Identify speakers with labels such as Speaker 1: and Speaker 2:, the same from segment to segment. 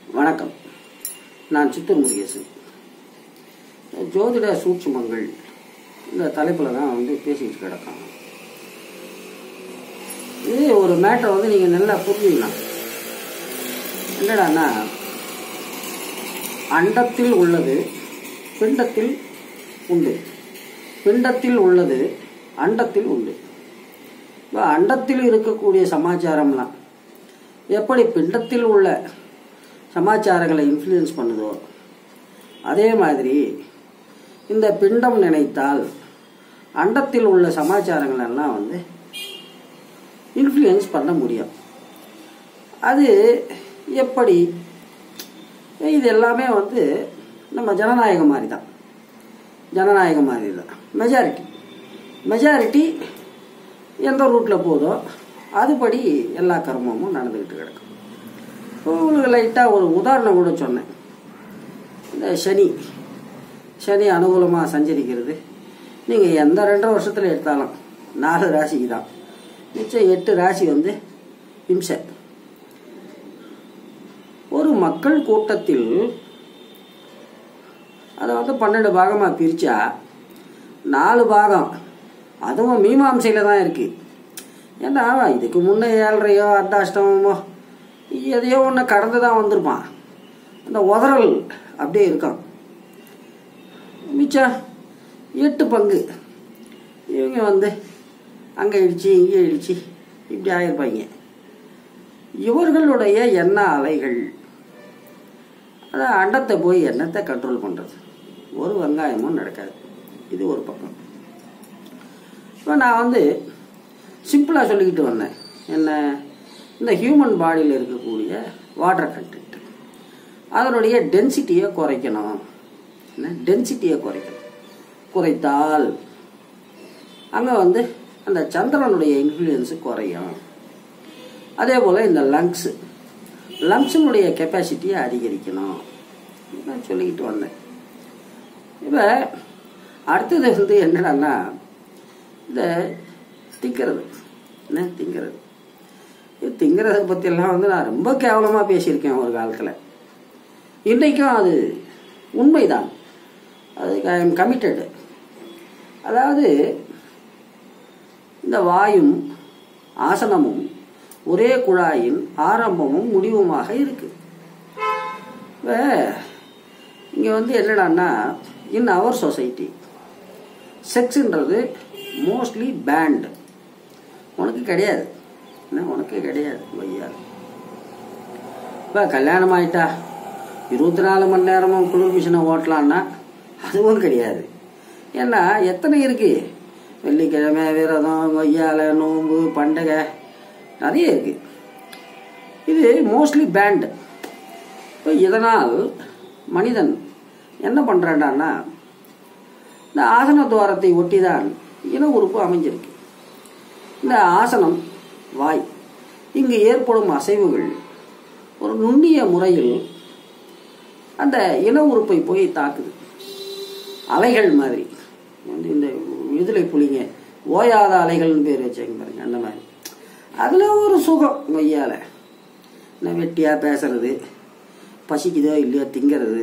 Speaker 1: வணக்கம் நான் சித்தூர் முருகேசன் ஜோதிட சூட்சுமங்கள் இந்த தலைப்பில் தான் வந்து பேசிக்கிட்டு கிடக்காங்க இது ஒரு மேட்டரை வந்து நீங்கள் நல்லா புரிஞ்சுக்கலாம் என்னடான்னா அண்டத்தில் உள்ளது பிண்டத்தில் உண்டு பிண்டத்தில் உள்ளது அண்டத்தில் உண்டு இப்போ அண்டத்தில் இருக்கக்கூடிய சமாச்சாரம்லாம் எப்படி பிண்டத்தில் உள்ள சமாச்சாரங்களை இன்ஃப்ளூயன்ஸ் பண்ணுதோ அதே மாதிரி இந்த பிண்டம் நினைத்தால் அண்டத்தில் உள்ள சமாச்சாரங்கள் எல்லாம் வந்து இன்ஃப்ளூயன்ஸ் பண்ண முடியும் அது எப்படி இது எல்லாமே வந்து நம்ம ஜனநாயகம் மாதிரி தான் ஜனநாயகம் மாதிரி தான் மெஜாரிட்டி மெஜாரிட்டி எந்த ரூட்டில் போதோ அதுபடி எல்லா கர்மமும் நடந்துக்கிட்டு கிடக்கும் இப்போ உங்களுக்கு லைட்டாக ஒரு உதாரணம் கூட சொன்னேன் இந்த சனி சனி அனுகூலமாக சஞ்சரிக்கிறது நீங்கள் எந்த ரெண்டரை வருஷத்தில் எடுத்தாலும் நாலு ராசிக்கு தான் மிச்சம் எட்டு ராசி வந்து இம்சை ஒரு மக்கள் கூட்டத்தில் அதை வந்து பன்னெண்டு பாகமாக பிரித்தா நாலு பாகம் அதுவும் மீமாம்சையில் தான் இருக்குது ஏன்னா இதுக்கு முன்னே ஏழரையோ அர்த்தாஷ்டமோ எதையோ ஒன்று கடந்து தான் வந்திருப்பான் அந்த உதறல் அப்படியே இருக்கான் மிச்சம் எட்டு பங்கு இவங்க வந்து அங்கே இடிச்சு இங்கே இடிச்சு இப்படி ஆயிருப்பாங்க இவர்களுடைய எண்ண அலைகள் அதான் அண்டத்தை போய் எண்ணத்தை கண்ட்ரோல் பண்ணுறது ஒரு வெங்காயமும் நடக்காது இது ஒரு பக்கம் இப்போ நான் வந்து சிம்பிளாக சொல்லிக்கிட்டு வந்தேன் என்ன இந்த ஹியூமன் பாடியில் இருக்கக்கூடிய வாட்டர் கண்டென்ட் அதனுடைய டென்சிட்டியை குறைக்கணும் என்ன டென்சிட்டியை குறைக்கணும் குறைத்தால் அங்கே வந்து அந்த சந்திரனுடைய இன்ஃப்ளூயன்ஸு குறையும் அதே போல் இந்த லங்ஸு லங்ஸினுடைய கெப்பாசிட்டியை அதிகரிக்கணும் நான் சொல்லிக்கிட்டு வந்தேன் இப்போ அடுத்தது வந்து என்னடான்னா இந்த திங்கிறது என்ன திங்கிறது இது திங்கிறத பற்றியெல்லாம் வந்து நான் ரொம்ப கேவலமாக பேசியிருக்கேன் ஒரு காலத்தில் இன்றைக்கும் அது உண்மைதான் அதுக்கு ஐ எம் கமிட்டடு அதாவது இந்த வாயும் ஆசனமும் ஒரே குழாயின் ஆரம்பமும் முடிவுமாக இருக்கு இப்போ இங்கே வந்து என்னடான்னா இன் அவர் சொசைட்டி செக்ஸுன்றது மோஸ்ட்லி பேண்ட் உனக்கு கிடையாது என்ன உனக்கு கிடையாது வையாது இப்போ கல்யாணம் ஆயிட்டா இருபத்தி நாலு மணி நேரமும் குளிர் மிஷினை ஓட்டலான்னா அதுவும் கிடையாது ஏன்னா எத்தனை இருக்கு வெள்ளிக்கிழமை விரதம் கொய்யால நோம்பு பண்டகை நிறைய இருக்கு இது மோஸ்ட்லி பேண்ட் இப்போ இதனால் மனிதன் என்ன பண்ணுறான்டான்னா இந்த ஆசன துவாரத்தை ஒட்டி தான் இன உறுப்பு அமைஞ்சிருக்கு இந்த ஆசனம் வாய் இங்கு ஏற்படும் அசைவுகள் ஒரு நுண்ணிய முறையில் அந்த இன உறுப்பை போய் தாக்குது அலைகள் மாதிரி வந்து இந்த விடுதலை புலிங்க ஓயாத அலைகள்னு பேர் வச்சாங்க பாருங்க அந்த மாதிரி அதில் ஒரு சுகம் கொய்யால என்ன வெட்டியாக பேசுறது பசிக்குதோ இல்லையோ திங்கிறது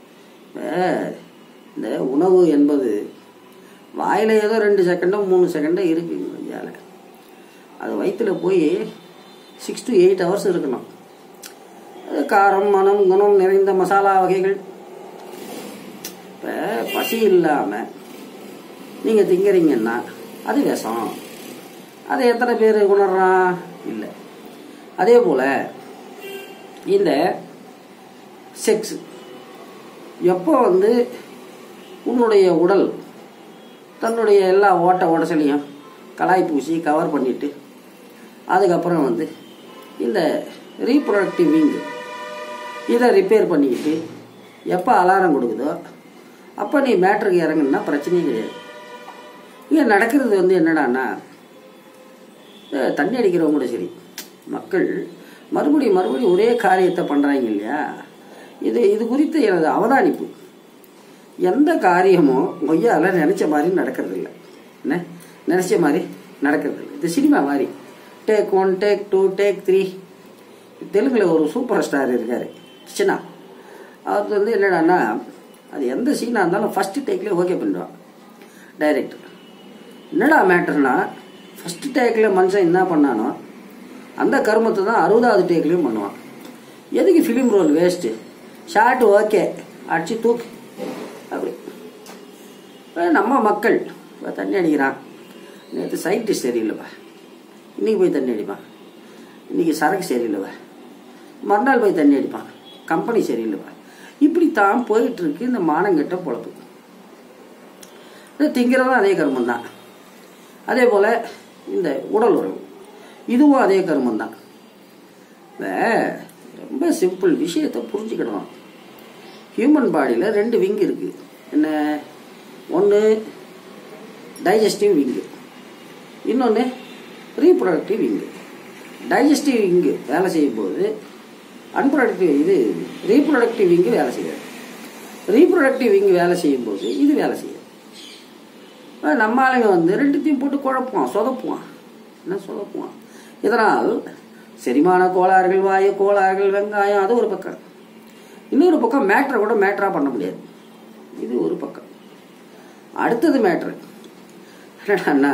Speaker 1: இந்த உணவு என்பது வாயில் ஏதோ ரெண்டு செகண்டோ மூணு செகண்டோ இருக்குங்க கொய்யால அது வயிற்றுல போய் சிக்ஸ் டு எயிட் ஹவர்ஸ் இருக்கணும் அது காரம் மனம் குணம் நிறைந்த மசாலா வகைகள் இப்போ பசி இல்லாமல் நீங்கள் திங்கிறீங்கன்னா அது விஷம் அதை எத்தனை பேர் உணர்றான் இல்லை அதே போல் இந்த செக்ஸ் எப்போ வந்து உன்னுடைய உடல் தன்னுடைய எல்லா ஓட்ட ஓடசலையும் கலாய் பூசி கவர் பண்ணிட்டு அதுக்கப்புறம் வந்து இந்த ரீப்ரொடக்டிவ் விங் இதை ரிப்பேர் பண்ணிக்கிட்டு எப்போ அலாரம் கொடுக்குதோ அப்போ நீ மேட்ருக்கு இறங்குனா பிரச்சனையே கிடையாது இங்கே நடக்கிறது வந்து என்னடான்னா தண்ணி அடிக்கிறவங்க கூட சரி மக்கள் மறுபடியும் மறுபடியும் ஒரே காரியத்தை பண்ணுறாங்க இல்லையா இது இது குறித்த எனது அவதானிப்பு எந்த காரியமும் கொய்யால நினச்ச மாதிரி நடக்கிறது இல்லை என்ன நினச்ச மாதிரி நடக்கிறது இல்லை இது சினிமா மாதிரி take one take two take three தெலுங்குல ஒரு சூப்பர் ஸ்டார் இருக்காரு சின்னா அவர் வந்து என்னடான்னா அது எந்த சீனாக இருந்தாலும் ஃபஸ்ட்டு டேக்லேயே ஓகே பண்ணிடுவான் டைரக்டர் என்னடா மேட்டர்னா ஃபஸ்ட்டு டேக்கில் மனுஷன் என்ன பண்ணானோ அந்த கர்மத்தை தான் அறுபதாவது டேக்லேயும் பண்ணுவான் எதுக்கு film roll waste shot okay அடிச்சு தூக்கு அப்படி இப்ப நம்ம மக்கள் இப்ப தண்ணி அடிக்கிறான் நேற்று சயின்டிஸ்ட் சரியில்லைப்பா இன்னைக்கு போய் தண்ணி அடிப்பான் இன்னைக்கு சரக்கு சரியில்லைப்பா மறுநாள் போய் தண்ணி அடிப்பான் கம்பெனி சரியில்லைப்பா இப்படித்தான் போயிட்டு இருக்கு இந்த மானங்கெட்ட பொழப்பு இது திங்கிறதும் அதே கர்மம் தான் அதே போல் இந்த உடல் உறவு இதுவும் அதே கர்மம் தான் ரொம்ப சிம்பிள் விஷயத்தை புரிஞ்சுக்கிடணும் ஹியூமன் பாடியில் ரெண்டு விங் இருக்குது என்ன ஒன்று டைஜஸ்டிவ் விங்கு இன்னொன்று ரீப்ரொடக்டிவ் விங்கு டைஜஸ்டிவ் விங்கு வேலை செய்யும்போது அன்ப்ரொடக்டிவ் இது ரீப்ரொடக்டிவ் விங்கு வேலை செய்யாது ரீப்ரொடக்டிவ் விங்கு வேலை செய்யும்போது இது வேலை செய்யாது இப்ப நம்ம ஆளுங்க வந்து ரெண்டுத்தையும் போட்டு குழப்புவான் சொதப்புவான் என்ன சொதப்புவான் இதனால் செரிமான கோளாறுகள் வாயு கோளாறுகள் வெங்காயம் அது ஒரு பக்கம் இன்னொரு பக்கம் மேட்ரை கூட மேட்ரா பண்ண முடியாது இது ஒரு பக்கம் அடுத்தது மேட்ரு என்னன்னா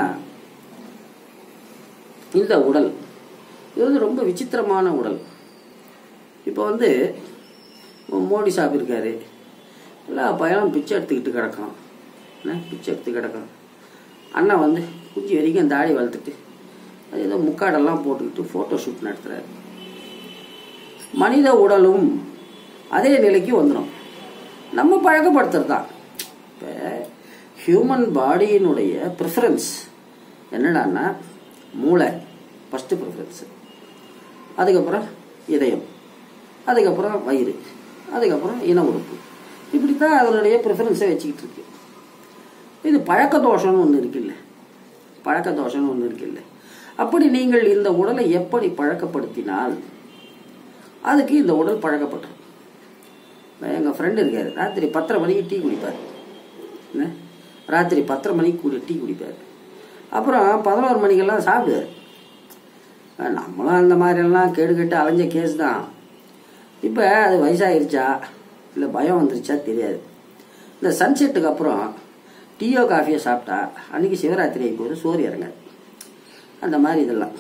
Speaker 1: இந்த உடல் இது வந்து ரொம்ப விசித்திரமான உடல் இப்போ வந்து மோடி சாப் இருக்காரு எல்லா பயணம் பிச்சை எடுத்துக்கிட்டு கிடக்கான் என்ன பிச்சை எடுத்து கிடக்கான் அண்ணன் வந்து குச்சி வரைக்கும் தாடி வளர்த்துட்டு அது ஏதோ முக்காடெல்லாம் போட்டுக்கிட்டு ஃபோட்டோ ஷூட் நடத்துறாரு மனித உடலும் அதே நிலைக்கு வந்துடும் நம்ம பழக்கப்படுத்துறது தான் இப்போ ஹியூமன் பாடியினுடைய ப்ரிஃபரன்ஸ் என்னடான்னா மூளை ஃபஸ்ட்டு ப்ரிஃபரன்ஸு அதுக்கப்புறம் இதயம் அதுக்கப்புறம் வயிறு அதுக்கப்புறம் இன உறுப்பு இப்படி தான் அதனுடைய ப்ரிஃபரன்ஸை வச்சுக்கிட்டு இருக்கு இது பழக்க தோஷம்னு ஒன்று இருக்குல்ல பழக்க தோஷம்னு ஒன்று இருக்குல்ல அப்படி நீங்கள் இந்த உடலை எப்படி பழக்கப்படுத்தினால் அதுக்கு இந்த உடல் பழக்கப்பட்டுரும் எங்கள் ஃப்ரெண்டு இருக்காரு ராத்திரி பத்தரை மணிக்கு டீ குடிப்பார் என்ன ராத்திரி பத்தரை மணிக்கு கூடி டீ குடிப்பார் அப்புறம் பதினோரு மணிக்கெல்லாம் சாப்பிடுவார் நம்மளும் அந்த மாதிரியெல்லாம் கேடு கெட்டு அலைஞ்ச கேஸ் தான் இப்போ அது வயசாயிருச்சா இல்லை பயம் வந்துருச்சா தெரியாது இந்த சன்செட்டுக்கு அப்புறம் டீயோ காஃபியோ சாப்பிட்டா அன்னைக்கு சிவராத்திரி போது சோறு இறங்காது அந்த மாதிரி இதெல்லாம்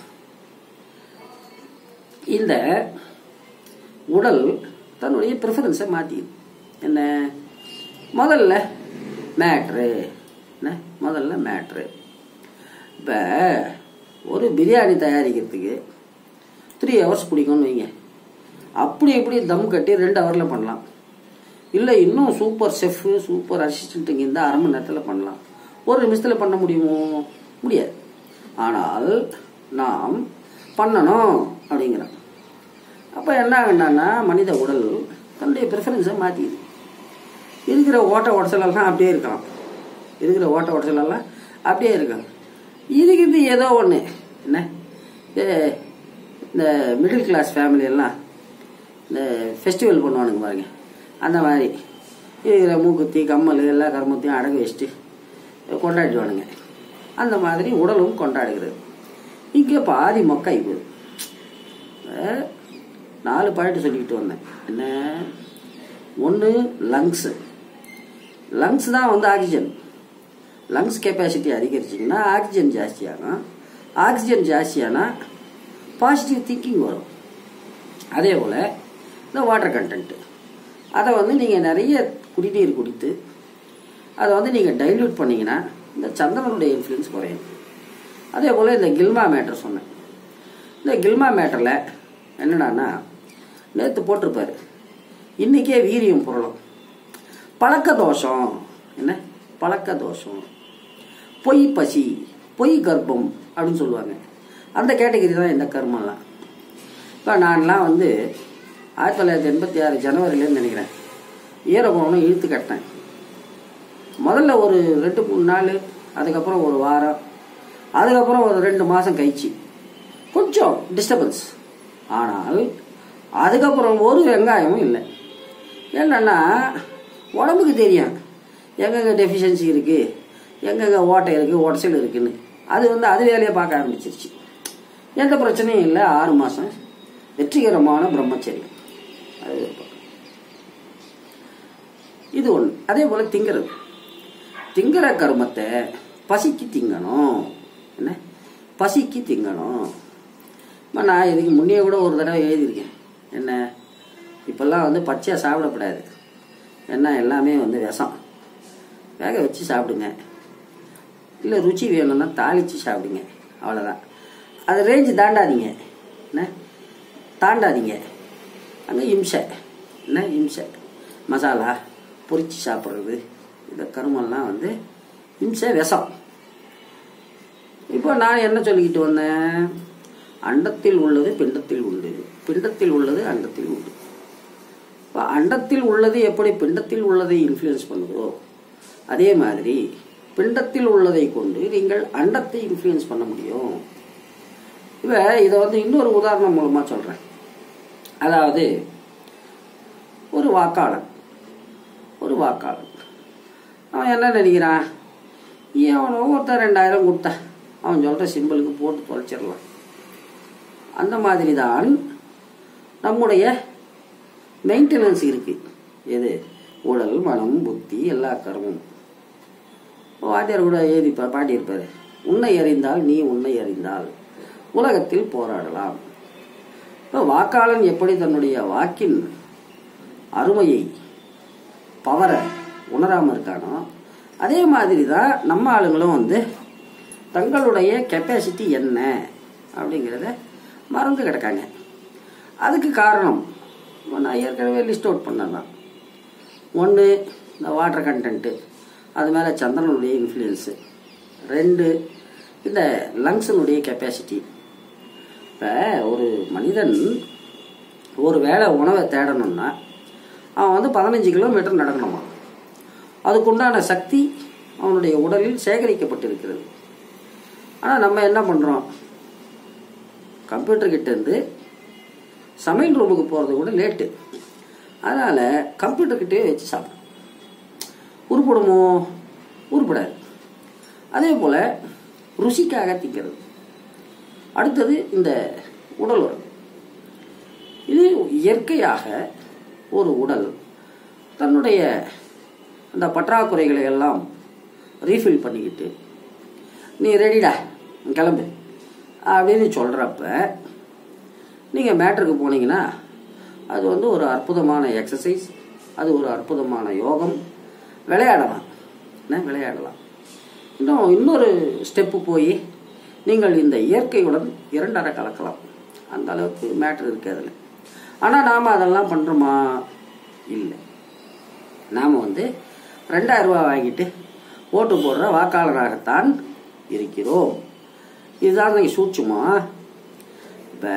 Speaker 1: இந்த உடல் தன்னுடைய ப்ரிஃபரன்ஸை மாற்றிது என்ன முதல்ல மேட்ரு என்ன முதல்ல மேட்ரு இப்போ ஒரு பிரியாணி தயாரிக்கிறதுக்கு த்ரீ ஹவர்ஸ் பிடிக்கும்னு வைங்க அப்படி இப்படி தம் கட்டி ரெண்டு ஹவரில் பண்ணலாம் இல்லை இன்னும் சூப்பர் செஃப்பு சூப்பர் அசிஸ்டண்ட்டுங்க இருந்தால் அரை மணி நேரத்தில் பண்ணலாம் ஒரு நிமிஷத்தில் பண்ண முடியுமோ முடியாது ஆனால் நாம் பண்ணணும் அப்படிங்கிறோம் அப்போ என்ன வேண்டாம்னா மனித உடல் தன்னுடைய ப்ரிஃபரன்ஸை மாற்றிது இருக்கிற ஓட்ட உடச்சலெல்லாம் அப்படியே இருக்கலாம் இருக்கிற ஓட்ட உடச்சலெல்லாம் அப்படியே இருக்கலாம் இதுக்கு இது ஏதோ ஒன்று என்ன இந்த மிடில் கிளாஸ் ஃபேமிலி எல்லாம் இந்த ஃபெஸ்டிவல் பண்ணுவானுங்க பாருங்க அந்த மாதிரி இருக்கிற மூக்குத்தி கம்மல் எல்லா கர்மத்தையும் அடகு வச்சுட்டு கொண்டாடிடுவானுங்க அந்த மாதிரி உடலும் கொண்டாடுகிறது இங்கே பாதி மொக்காய் போகுது நாலு பாயிண்ட் சொல்லிக்கிட்டு வந்தேன் என்ன ஒன்று லங்ஸு லங்ஸ் தான் வந்து ஆக்சிஜன் லங்ஸ் கெப்பாசிட்டி அதிகரிச்சிங்கன்னா ஆக்சிஜன் ஜாஸ்தியாகும் ஆக்சிஜன் ஜாஸ்தியானா பாசிட்டிவ் திங்கிங் வரும் அதே போல் இந்த வாட்டர் கண்டென்ட்டு அதை வந்து நீங்கள் நிறைய குடிநீர் குடித்து அதை வந்து நீங்கள் டைல்யூட் பண்ணிங்கன்னா இந்த சந்தனனுடைய இன்ஃப்ளூயன்ஸ் குறையும் அதே போல் இந்த கில்மா மேட்டர் சொன்னேன் இந்த கில்மா மேட்டரில் என்னடான்னா நேற்று போட்டிருப்பாரு இன்றைக்கே வீரியம் புரளும் பழக்க தோஷம் என்ன பழக்க தோஷம் பொய் பசி பொய் கர்ப்பம் அப்படின்னு சொல்லுவாங்க அந்த கேட்டகரி தான் இந்த கர்மம்லாம் இப்போ நான்லாம் வந்து ஆயிரத்தி தொள்ளாயிரத்தி எண்பத்தி ஆறு ஜனவரிலேருந்து நினைக்கிறேன் ஈரகோணம் இழுத்து கட்டினேன் முதல்ல ஒரு ரெண்டு மூணு நாள் அதுக்கப்புறம் ஒரு வாரம் அதுக்கப்புறம் ஒரு ரெண்டு மாதம் கழிச்சு கொஞ்சம் டிஸ்டர்பன்ஸ் ஆனால் அதுக்கப்புறம் ஒரு வெங்காயமும் இல்லை என்னன்னா உடம்புக்கு தெரியும் எங்கெங்கே டெஃபிஷியன்சி இருக்குது எங்கெங்கே ஓட்டை இருக்குது உடச்சல் இருக்குன்னு அது வந்து அது வேலையை பார்க்க ஆரம்பிச்சிருச்சு எந்த பிரச்சனையும் இல்லை ஆறு மாதம் வெற்றிகரமான பிரம்மச்சரியம் அது ஒரு பக்கம் இது ஒன்று அதே போல் திங்கிறது திங்கிற கர்மத்தை பசிக்கு திங்கணும் என்ன பசிக்கு திங்கணும் அம்மா, நான் இதுக்கு முன்னே கூட ஒரு தடவை எழுதியிருக்கேன் என்ன இப்போல்லாம் வந்து பச்சையாக சாப்பிடக்கூடாது என்ன எல்லாமே வந்து விஷம் வேக வச்சு சாப்பிடுங்க இல்லை ருச்சி வேணும்னா தாளித்து சாப்பிடுங்க அவ்வளோதான் அது ரேஞ்சு தாண்டாதீங்க என்ன தாண்டாதீங்க அங்கே இம்சை என்ன இம்சை மசாலா பொரிச்சு சாப்பிட்றது இந்த கருமெல்லாம் வந்து இம்சை விஷம் இப்போ நான் என்ன சொல்லிக்கிட்டு வந்தேன் அண்டத்தில் உள்ளது பிண்டத்தில் உண்டு பிண்டத்தில் உள்ளது அண்டத்தில் உண்டு இப்போ அண்டத்தில் உள்ளது எப்படி பிண்டத்தில் உள்ளதை இன்ஃப்ளூயன்ஸ் பண்ணுதோ அதே மாதிரி பிண்டத்தில் உள்ளதை கொண்டு நீங்கள் அண்டத்தை இன்ஃப்ளூயன்ஸ் பண்ண முடியும் இப்போ இதை வந்து இன்னொரு உதாரணம் மூலமாக சொல்கிறேன் அதாவது ஒரு வாக்காளன் ஒரு வாக்காளன் அவன் என்ன நினைக்கிறான் ஏன் அவன் ஒவ்வொருத்தர் ரெண்டாயிரம் கொடுத்தா அவன் சொல்கிற சிம்பிளுக்கு போட்டு தொலைச்சிடலாம் அந்த மாதிரி தான் நம்முடைய மெயின்டெனன்ஸ் இருக்கு எது உடல் மனம் புத்தி எல்லா கர்மமும் வாத்தியார் கூட எழுதி பா- பாடியிருப்பாரு உன்னை அறிந்தால் நீ உன்னை அறிந்தால் உலகத்தில் போராடலாம் இப்போ வாக்காளன் எப்படி தன்னுடைய வாக்கின் அருமையை பவரை உணராம இருக்கானோ அதே மாதிரி தான் நம்ம ஆளுங்களும் வந்து தங்களுடைய கெப்பாசிட்டி என்ன அப்படிங்கிறத மறந்து கிடக்காங்க அதுக்கு காரணம் இப்ப நான் ஏற்கனவே லிஸ்ட் அவுட் பண்ணதான் ஒன்று இந்த வாட்டர் கண்டென்ட்டு அது மேலே சந்திரனுடைய இன்ஃப்ளூயன்ஸு ரெண்டு இந்த லங்ஸினுடைய கெப்பாசிட்டி இப்போ ஒரு மனிதன் ஒரு வேளை உணவை தேடணும்னா அவன் வந்து பதினஞ்சு கிலோமீட்டர் நடக்கணுமா அதுக்குண்டான சக்தி அவனுடைய உடலில் சேகரிக்கப்பட்டிருக்கிறது ஆனால் நம்ம என்ன பண்ணுறோம் கம்ப்யூட்டர் கிட்டேருந்து சமையல் ரூமுக்கு போகிறது கூட லேட்டு அதனால் கம்ப்யூட்டர் கிட்டே வச்சு சாப்பிடும் உருப்படுமோ உருப்படாது அதே போல் ருசிக்காக திங்கிறது அடுத்தது இந்த உடல் உறவு இது இயற்கையாக ஒரு உடல் தன்னுடைய அந்த பற்றாக்குறைகளை எல்லாம் ரீஃபில் பண்ணிக்கிட்டு நீ ரெடிடா கிளம்பு அப்படின்னு சொல்கிறப்ப நீங்கள் மேட்ருக்கு போனீங்கன்னா அது வந்து ஒரு அற்புதமான எக்ஸசைஸ் அது ஒரு அற்புதமான யோகம் விளையாடலாம் என்ன விளையாடலாம் இன்னும் இன்னொரு ஸ்டெப்பு போய் நீங்கள் இந்த இயற்கையுடன் இரண்டரை கலக்கலாம் அந்த அளவுக்கு மேட்ரு இருக்கு அதில் ஆனால் நாம் அதெல்லாம் பண்ணுறோமா இல்லை நாம் வந்து ரெண்டாயிரம் ரூபாய் வாங்கிட்டு ஓட்டு போடுற வாக்காளராகத்தான் இருக்கிறோம் இதுதான் நீங்கள் சூட்சுமா இப்போ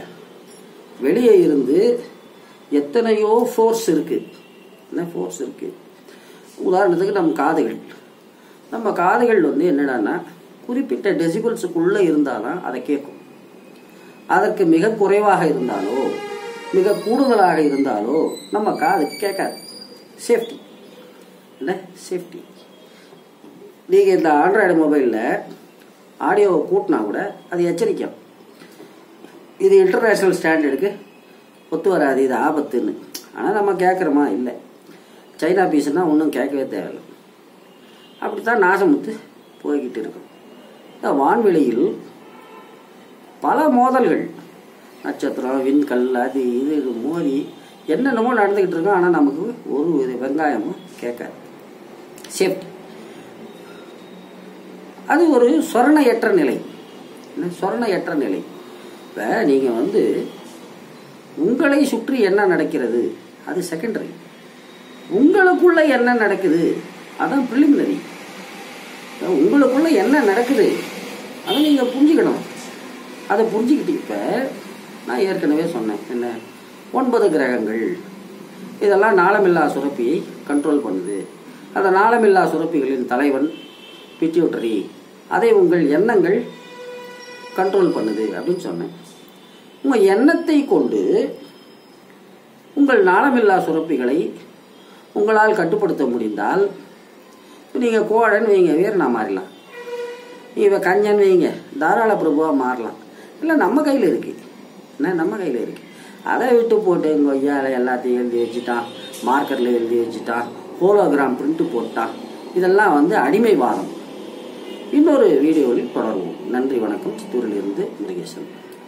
Speaker 1: வெளியே இருந்து எத்தனையோ ஃபோர்ஸ் இருக்குது என்ன ஃபோர்ஸ் இருக்குது உதாரணத்துக்கு நம்ம காதுகள் நம்ம காதுகள் வந்து என்னடான்னா குறிப்பிட்ட டெசிபிள்ஸுக்குள்ளே இருந்தால் தான் அதை கேட்கும் அதற்கு மிக குறைவாக இருந்தாலோ மிக கூடுதலாக இருந்தாலோ நம்ம காது கேட்காது சேஃப்டி என்ன சேஃப்டி நீங்கள் இந்த ஆண்ட்ராய்டு மொபைலில் ஆடியோவை கூட்டினா கூட அது எச்சரிக்கும் இது இன்டர்நேஷ்னல் ஸ்டாண்டர்டுக்கு ஒத்து வராது இது ஆபத்துன்னு ஆனால் நம்ம கேட்குறோமா இல்லை சைனா பீஸ்னா ஒன்றும் கேட்கவே தேவையில்லை அப்படித்தான் நாசமுத்து போய்கிட்டு இருக்கும் இந்த வான்வெளியில் பல மோதல்கள் நட்சத்திரம் விண்கல் அது இது இது மோதி என்னென்னமோ நடந்துக்கிட்டு இருக்கோம் ஆனால் நமக்கு ஒரு இது வெங்காயமும் கேட்காது சேஃப்டி அது ஒரு சொரணையற்ற நிலை என்ன சொரணையற்ற நிலை இப்போ நீங்கள் வந்து உங்களை சுற்றி என்ன நடக்கிறது அது செகண்டரி உங்களுக்குள்ள என்ன நடக்குது அதான் ப்ரிலிமினரி உங்களுக்குள்ள என்ன நடக்குது அதை நீங்கள் புரிஞ்சுக்கணும் அதை புரிஞ்சுக்கிட்டு இப்போ நான் ஏற்கனவே சொன்னேன் என்ன ஒன்பது கிரகங்கள் இதெல்லாம் நாளமில்லா சுரப்பியை கண்ட்ரோல் பண்ணுது அந்த நாளமில்லா சுரப்பிகளின் தலைவன் பிட்யூட்டரி அதை உங்கள் எண்ணங்கள் கண்ட்ரோல் பண்ணுது அப்படின்னு சொன்னேன் உங்கள் எண்ணத்தை கொண்டு உங்கள் நாளமில்லா சுரப்பிகளை உங்களால் கட்டுப்படுத்த முடிந்தால் இப்போ நீங்கள் கோழன் வைங்க வீரனா மாறலாம் நீ இப்போ கஞ்சன் வைங்க தாராள பிரபுவாக மாறலாம் இல்லை நம்ம கையில் இருக்கு என்ன நம்ம கையில் இருக்கு அதை விட்டு போட்டு இங்கே ஐயால எல்லாத்தையும் எழுதி வச்சுட்டான் மார்க்கரில் எழுதி வச்சுட்டான் ஹோலோகிராம் பிரிண்ட் போட்டான் இதெல்லாம் வந்து அடிமைவாதம் இன்னொரு வீடியோவில் தொடருவோம் நன்றி வணக்கம் சித்தூரிலிருந்து முருகேசன்